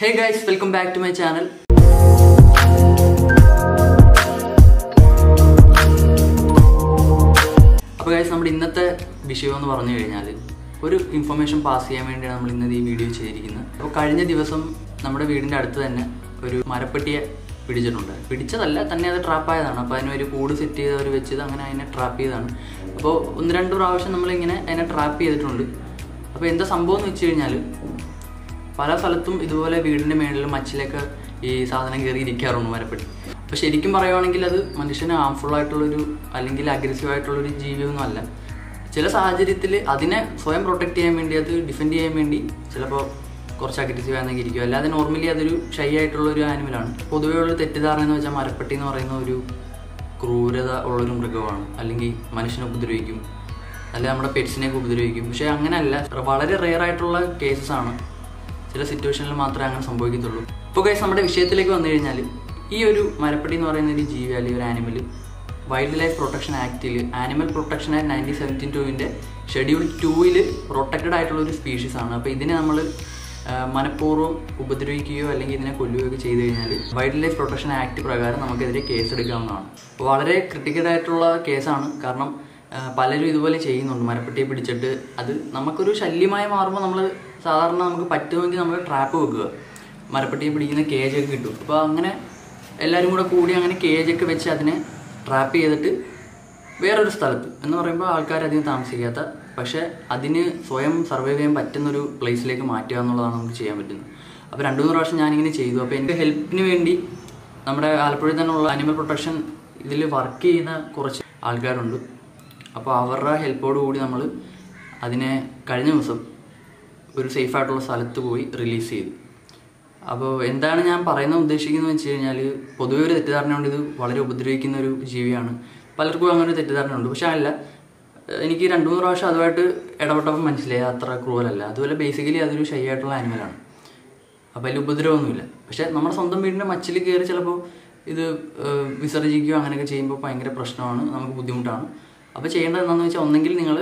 hey guys welcome back to my channel അപ്പോൾ guys നമ്മുടെ ഇന്നത്തെ വിഷയം എന്ന് പറഞ്ഞു കഴിഞ്ഞാൽ ഒരു ഇൻഫർമേഷൻ പാസ് ചെയ്യാൻ വേണ്ടിയാണ് നമ്മൾ ഇന്നത് ഈ വീഡിയോ ചെയ്തിരിക്കുന്നത് അപ്പോൾ കഴിഞ്ഞ ദിവസം നമ്മുടെ വീടിൻ്റെ അടുത്ത് തന്നെ ഒരു മരപ്പെട്ടിയെ പിടിച്ചിട്ടുണ്ട് പിടിച്ചതല്ല തന്നെ അത് ട്രാപ്പായതാണ് അപ്പോൾ അതിന് ഒരു കൂട് സെറ്റ് ചെയ്ത് അവർ വെച്ചത് അങ്ങനെ അതിനെ ട്രാപ്പ് ചെയ്തതാണ് അപ്പോൾ ഒന്ന് രണ്ട് പ്രാവശ്യം നമ്മളിങ്ങനെ അതിനെ ട്രാപ്പ് ചെയ്തിട്ടുണ്ട് അപ്പോൾ എന്താ സംഭവം എന്ന് വെച്ച് കഴിഞ്ഞാൽ പല സ്ഥലത്തും ഇതുപോലെ വീടിൻ്റെ മേളിലും മച്ചിലൊക്കെ ഈ സാധനം കയറി ഇരിക്കാറുണ്ട് മരപ്പെട്ടി അപ്പോൾ ശരിക്കും പറയുവാണെങ്കിൽ അത് മനുഷ്യന് ഹാംഫുൾ ആയിട്ടുള്ളൊരു അല്ലെങ്കിൽ അഗ്രസീവ് ആയിട്ടുള്ളൊരു ജീവിയൊന്നും അല്ല ചില സാഹചര്യത്തിൽ അതിനെ സ്വയം പ്രൊട്ടക്ട് ചെയ്യാൻ വേണ്ടി അത് ഡിഫെൻഡ് ചെയ്യാൻ വേണ്ടി ചിലപ്പോൾ കുറച്ച് അഗ്രസീവ് ആണെന്നെങ്കിൽ ഇരിക്കും അല്ലാതെ നോർമലി അതൊരു ഷൈ ആയിട്ടുള്ള ഒരു ആനിമലാണ് പൊതുവേ ഉള്ള തെറ്റിദ്ധാരണ എന്ന് വെച്ചാൽ മരപ്പെട്ടി എന്ന് പറയുന്ന ഒരു ക്രൂരത ഉള്ളൊരു മൃഗമാണ് അല്ലെങ്കിൽ മനുഷ്യനെ ഉപദ്രവിക്കും അല്ലെ നമ്മുടെ പെറ്റ്സിനെയൊക്കെ ഉപദ്രവിക്കും പക്ഷേ അങ്ങനെയല്ല വളരെ റെയർ ആയിട്ടുള്ള കേസസ് ആണ് ചില സിറ്റുവേഷനിൽ മാത്രമേ അങ്ങനെ സംഭവിക്കത്തുള്ളൂ ഇപ്പോൾ കേസ് നമ്മുടെ വിഷയത്തിലേക്ക് വന്നു കഴിഞ്ഞാൽ ഈ ഒരു മരപ്പടി എന്ന് പറയുന്ന ഒരു ജീവി അല്ലെങ്കിൽ ഒരു ആനിമൽ വൈൽഡ് ലൈഫ് പ്രൊട്ടക്ഷൻ ആക്ടിൽ animal protection act nineteen seventeen ടുവിൻ്റെ ഷെഡ്യൂൾ ടൂവിൽ പ്രൊട്ടക്റ്റഡ് ആയിട്ടുള്ള ഒരു സ്പീഷീസ് ആണ് അപ്പോൾ ഇതിനെ നമ്മൾ മനഃപൂർവ്വം ഉപദ്രവിക്കുകയോ അല്ലെങ്കിൽ ഇതിനെ കൊല്ലുകയോ ഒക്കെ ചെയ്തു കഴിഞ്ഞാൽ വൈൽഡ് ലൈഫ് പ്രൊട്ടക്ഷൻ ആക്ട് പ്രകാരം നമുക്കെതിരെ കേസ് എടുക്കാവുന്നതാണ് അപ്പോൾ വളരെ ക്രിട്ടിക്കൽ ആയിട്ടുള്ള കേസാണ് കാരണം ആ, പലരും ഇതുപോലെ ചെയ്യുന്നുണ്ട് മരപ്പെട്ടിയെ പിടിച്ചിട്ട് അത് നമുക്കൊരു ശല്യമായി മാറുമ്പോൾ നമ്മൾ സാധാരണ നമുക്ക് പറ്റുമെങ്കിൽ നമ്മൾ ട്രാപ്പ് വെക്കുക മരപ്പെട്ടിയെ പിടിക്കുന്ന കേജൊക്കെ കിട്ടും അപ്പോൾ അങ്ങനെ എല്ലാവരും കൂടെ കൂടി അങ്ങനെ കേജൊക്കെ വെച്ച് അതിനെ ട്രാപ്പ് ചെയ്തിട്ട് വേറൊരു സ്ഥലത്ത് എന്ന് പറയുമ്പോൾ ആൾക്കാർ അധികം താമസിക്കാത്ത പക്ഷേ അതിന് സ്വയം സർവൈവ് ചെയ്യാൻ പറ്റുന്നൊരു പ്ലേസിലേക്ക് മാറ്റുക എന്നുള്ളതാണ് നമുക്ക് ചെയ്യാൻ പറ്റുന്നത് അപ്പോൾ രണ്ടു മൂന്ന് പ്രാവശ്യം ഞാനിങ്ങനെ ചെയ്തു അപ്പോൾ എൻ്റെ ഹെൽപ്പിന് വേണ്ടി നമ്മുടെ ആലപ്പുഴയിൽ തന്നെയുള്ള അനിമൽ പ്രൊട്ടക്ഷൻ ഇതിൽ വർക്ക് ചെയ്യുന്ന കുറച്ച് ആൾക്കാരുണ്ട് അപ്പോൾ അവരുടെ ഹെൽപ്പോട് കൂടി നമ്മൾ അതിനെ കഴിഞ്ഞ ദിവസം ഒരു സേഫ് ആയിട്ടുള്ള സ്ഥലത്ത് പോയി റിലീസ് ചെയ്തു അപ്പോൾ എന്താണ് ഞാൻ പറയുന്നത് ഉദ്ദേശിക്കുന്നത് വെച്ച് കഴിഞ്ഞാൽ പൊതുവെ ഒരു തെറ്റിദ്ധാരണ കൊണ്ട് ഇത് വളരെ ഉപദ്രവിക്കുന്ന ഒരു ജീവിയാണ് പലർക്കും അങ്ങനെ ഒരു തെറ്റിദ്ധാരണ ഉണ്ട് പക്ഷെ അല്ല എനിക്ക് രണ്ടു മൂന്ന് പ്രാവശ്യം അതുമായിട്ട് ഇടപെട്ടപ്പോൾ മനസ്സിലായി അത് അത്ര ക്രൂവലല്ല അതുപോലെ ബേസിക്കലി അതൊരു ഷൈ ആയിട്ടുള്ള ആനിമലാണ് അപ്പോൾ അതിൽ ഉപദ്രവമൊന്നുമില്ല പക്ഷേ നമ്മുടെ സ്വന്തം വീടിൻ്റെ മച്ചിൽ കയറി ചിലപ്പോൾ ഇത് ഏഹ്, വിസർജിക്കുകയോ അങ്ങനെയൊക്കെ ചെയ്യുമ്പോൾ ഭയങ്കര പ്രശ്നമാണ് നമുക്ക് ബുദ്ധിമുട്ടാണ് അപ്പോൾ ചെയ്യേണ്ടത് എന്താണെന്ന് വെച്ചാൽ ഒന്നെങ്കിൽ നിങ്ങൾ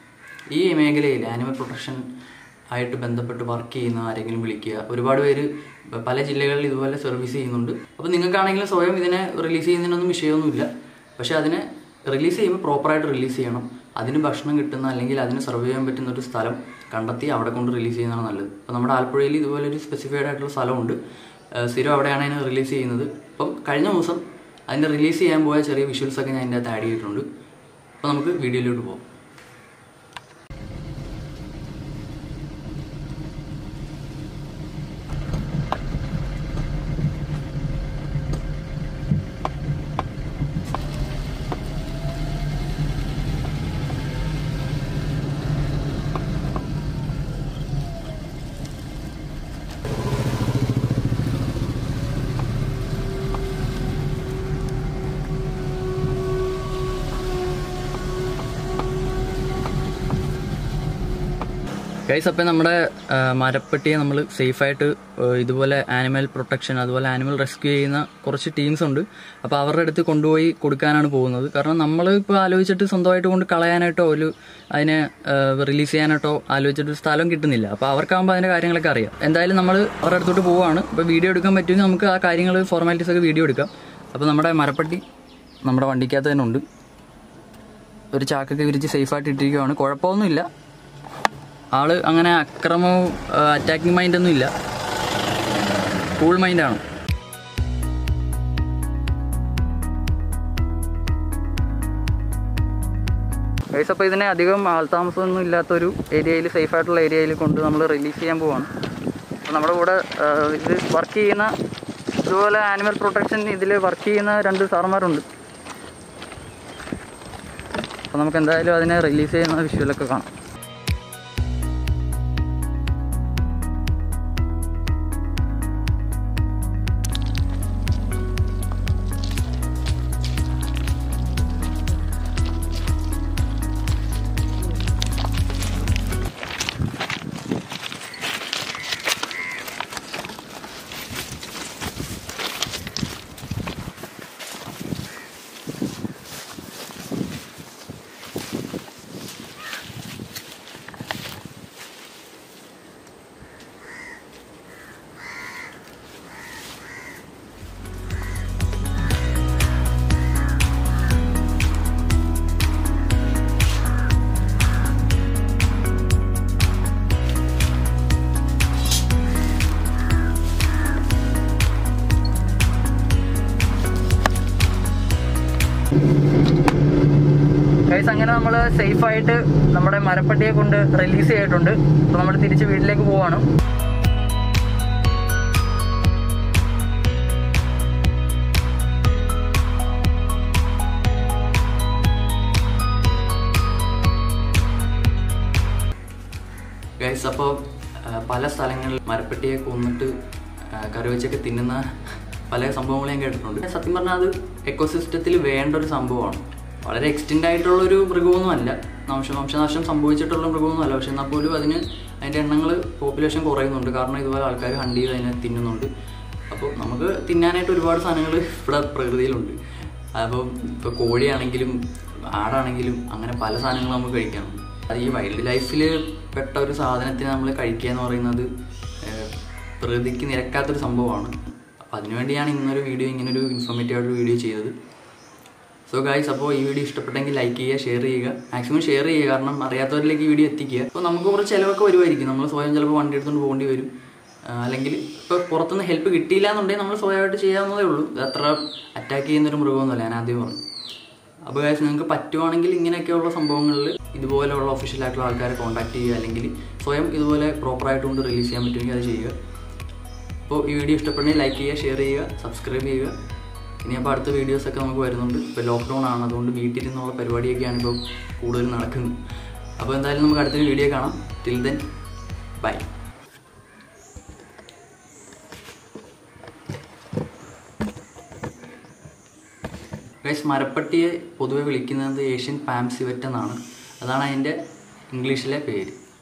ഈ മേഖലയിൽ ആനിമൽ പ്രൊട്ടക്ഷൻ ആയിട്ട് ബന്ധപ്പെട്ട് വർക്ക് ചെയ്യുന്ന ആരെങ്കിലും വിളിക്കുക ഒരുപാട് പേര് പല ജില്ലകളിൽ ഇതുപോലെ സർവീസ് ചെയ്യുന്നുണ്ട് അപ്പോൾ നിങ്ങൾക്കാണെങ്കിലും സ്വയം ഇതിനെ റിലീസ് ചെയ്യുന്നതിനൊന്നും വിഷയമൊന്നുമില്ല പക്ഷേ അതിനെ റിലീസ് ചെയ്യുമ്പോൾ പ്രോപ്പറായിട്ട് റിലീസ് ചെയ്യണം അതിന് ഭക്ഷണം കിട്ടുന്ന അല്ലെങ്കിൽ അതിന് സർവ് ചെയ്യാൻ പറ്റുന്ന ഒരു സ്ഥലം കണ്ടെത്തി അവിടെ കൊണ്ട് റിലീസ് ചെയ്യുന്നതാണ് നല്ലത് അപ്പോൾ നമ്മുടെ ആലപ്പുഴയിൽ ഇതുപോലെ ഒരു സ്പെസിഫൈഡ് ആയിട്ടുള്ള സ്ഥലമുണ്ട് ഏഹ് സ്ഥിരം അവിടെയാണ് അതിനെ റിലീസ് ചെയ്യുന്നത് അപ്പം കഴിഞ്ഞ ദിവസം അതിൻ്റെ റിലീസ് ചെയ്യാൻ പോയ ചെറിയ വിഷ്വൽസ് ഒക്കെ ഞാൻ അതിൻ്റെ അകത്ത് ആഡ് ചെയ്തിട്ടുണ്ട് അപ്പോൾ നമുക്ക് വീഡിയോയിലോട്ട് പോകാം ഗൈസ് അപ്പം നമ്മുടെ ആ, മരപ്പെട്ടിയെ നമ്മൾ സേഫായിട്ട് ഇതുപോലെ ആനിമൽ പ്രൊട്ടക്ഷൻ അതുപോലെ ആനിമൽ റെസ്ക്യൂ ചെയ്യുന്ന കുറച്ച് ടീംസ് ഉണ്ട് അപ്പോൾ അവരുടെ അടുത്ത് കൊണ്ടുപോയി കൊടുക്കാനാണ് പോകുന്നത് കാരണം നമ്മൾ ഇപ്പോൾ ആലോചിച്ചിട്ട് സ്വന്തമായിട്ട് കൊണ്ട് കളയാനായിട്ടോ ഒരു അതിനെ റിലീസ് ചെയ്യാനായിട്ടോ ആലോചിച്ചിട്ട് ഒരു സ്ഥലം കിട്ടുന്നില്ല അപ്പോൾ അവർക്കാകുമ്പോൾ അതിൻ്റെ കാര്യങ്ങളൊക്കെ അറിയാം എന്തായാലും നമ്മൾ അവരുടെ അടുത്തോട്ട് പോവാണ് ഇപ്പോൾ വീഡിയോ എടുക്കാൻ പറ്റുമെങ്കിൽ നമുക്ക് ആ കാര്യങ്ങൾ ഫോർമാലിറ്റീസ് ഒക്കെ വീഡിയോ എടുക്കാം അപ്പോൾ നമ്മുടെ മരപ്പെട്ടി നമ്മുടെ വണ്ടിക്കകത്ത് തന്നെ ഉണ്ട് ഒരു ചാക്കൊക്കെ വിരിച്ച് സേഫായിട്ട് ഇട്ടിരിക്കുകയാണ് കുഴപ്പമൊന്നുമില്ല ആള് അങ്ങനെ അക്രമവും അറ്റാക്കിംഗ് മൈൻഡ് ഒന്നും ഇല്ല കൂൾ മൈൻഡാണ് ഗൈസ് അപ്പോൾ ഇതിനെ അധികം ആൾതാമസമൊന്നും ഇല്ലാത്തൊരു ഏരിയയിൽ സേഫ് ആയിട്ടുള്ള ഏരിയയിൽ കൊണ്ട് നമ്മൾ റിലീസ് ചെയ്യാൻ പോവാണ് അപ്പോൾ നമ്മുടെ കൂടെ ആ, ഇത് വർക്ക് ചെയ്യുന്ന ഇതുപോലെ ആനിമൽ പ്രൊട്ടക്ഷൻ ഇതിൽ വർക്ക് ചെയ്യുന്ന രണ്ട് സാറന്മാരുണ്ട് അപ്പോൾ നമുക്ക് എന്തായാലും അതിനെ റിലീസ് ചെയ്യുന്ന വിഷ്വലൊക്കെ കാണാം ഗൈസ് അങ്ങനെ നമ്മൾ സേഫ് ആയിട്ട് നമ്മുടെ മരപ്പട്ടിയെ കൊണ്ട് റിലീസ് ചെയ്തിട്ടുണ്ട് അപ്പോൾ നമ്മൾ തിരിച്ച് വീട്ടിലേക്ക് പോവാണ് ഗൈസ് അപ്പോൾ പല സ്ഥലങ്ങളിൽ മരപ്പെട്ടിയെ കൊന്നിട്ട് ആ, കറി വെച്ചൊക്കെ തിന്നുന്ന പല സംഭവങ്ങളും ഞാൻ കേട്ടിട്ടുണ്ട് സത്യം പറഞ്ഞാൽ അത് എക്കോസിസ്റ്റത്തിൽ വേണ്ട ഒരു സംഭവമാണ് വളരെ എക്സ്റ്റെൻഡ് ആയിട്ടുള്ള ഒരു മൃഗമൊന്നുമല്ല വംശ വംശനാശം സംഭവിച്ചിട്ടുള്ള മൃഗമൊന്നുമല്ല പക്ഷെ എന്നാൽ പോലും അതിന് അതിൻ്റെ എണ്ണങ്ങൾ പോപ്പുലേഷൻ കുറയുന്നുണ്ട് കാരണം ഇതുപോലെ ആൾക്കാർ ഹണ്ട് ചെയ്ത് അതിനെ തിന്നുന്നുണ്ട് അപ്പോൾ നമുക്ക് തിന്നാനായിട്ട് ഒരുപാട് സാധനങ്ങൾ ഇവിടെ പ്രകൃതിയിലുണ്ട് അപ്പോൾ ഇപ്പോൾ കോഴിയാണെങ്കിലും ആടാണെങ്കിലും അങ്ങനെ പല സാധനങ്ങളും നമുക്ക് കഴിക്കാനുണ്ട് അത് ഈ വൈൽഡ് ലൈഫിൽ പെട്ട ഒരു സാധനത്തിന് നമ്മൾ കഴിക്കുക എന്ന് പറയുന്നത് ഏഹ്, പ്രകൃതിക്ക് നിരക്കാത്തൊരു സംഭവമാണ് അപ്പോൾ അതിനുവേണ്ടിയാണ് ഇന്നൊരു വീഡിയോ ഇങ്ങനൊരു ഇൻഫോർമേറ്റീവ് ആയിട്ടൊരു വീഡിയോ ചെയ്തത് സോ ഗായ്സ് അപ്പോൾ ഈ വീഡിയോ ഇഷ്ടപ്പെട്ടെങ്കിൽ ലൈക്ക് ചെയ്യുക ഷെയർ ചെയ്യുക മാക്സിമം ഷെയർ ചെയ്യുക കാരണം അറിയാത്തവരിലേക്ക് ഈ വീഡിയോ എത്തിക്കുക അപ്പോൾ നമുക്ക് കുറച്ച് ചിലവൊക്കെ വരുമായിരിക്കും നമ്മൾ സ്വയം ചിലപ്പോൾ വണ്ടി എടുത്തുകൊണ്ട് പോകേണ്ടി വരും ആ, അല്ലെങ്കിൽ ഇപ്പോൾ പുറത്തുനിന്ന് ഹെൽപ്പ് കിട്ടിയില്ല എന്നുണ്ടെങ്കിൽ നമ്മൾ സ്വയമായിട്ട് ചെയ്യാവുന്നതേ ഉള്ളൂ ഇത് അത്ര അറ്റാക്ക് ചെയ്യുന്നൊരു മൃഗമൊന്നുമല്ല ഞാൻ ആദ്യം പറഞ്ഞു അപ്പോൾ ഗായ്സ് നിങ്ങൾക്ക് പറ്റുവാണെങ്കിൽ ഇങ്ങനെയൊക്കെയുള്ള സംഭവങ്ങളിൽ ഇതുപോലെയുള്ള ഒഫീഷ്യൽ ആയിട്ടുള്ള ആൾക്കാരെ കോൺടാക്ട് ചെയ്യുക അല്ലെങ്കിൽ സ്വയം ഇതുപോലെ പ്രോപ്പറായിട്ട് കൊണ്ട് റിലീസ് ചെയ്യാൻ പറ്റുമെങ്കിൽ അത് ചെയ്യുക അപ്പോൾ ഈ വീഡിയോ ഇഷ്ടപ്പെടുന്നെങ്കിൽ ലൈക്ക് ചെയ്യുക ഷെയർ ചെയ്യുക സബ്സ്ക്രൈബ് ചെയ്യുക ഇനി അപ്പോൾ അടുത്ത വീഡിയോസൊക്കെ നമുക്ക് വരുന്നുണ്ട് ഇപ്പോൾ ലോക്ക്ഡൗൺ ആണ് അതുകൊണ്ട് വീട്ടിലിരുന്നുള്ള പരിപാടിയൊക്കെയാണ് ഇപ്പോൾ കൂടുതൽ നടക്കുന്നത് അപ്പോൾ എന്തായാലും നമുക്ക് അടുത്തൊരു വീഡിയോ കാണാം ടിൽ ദെൻ ബൈ ഗൈസ് മരപ്പട്ടിയെ പൊതുവെ വിളിക്കുന്നത് ഏഷ്യൻ പാം സിവറ്റ് എന്നാണ് അതാണ് അതിൻ്റെ ഇംഗ്ലീഷിലെ പേര്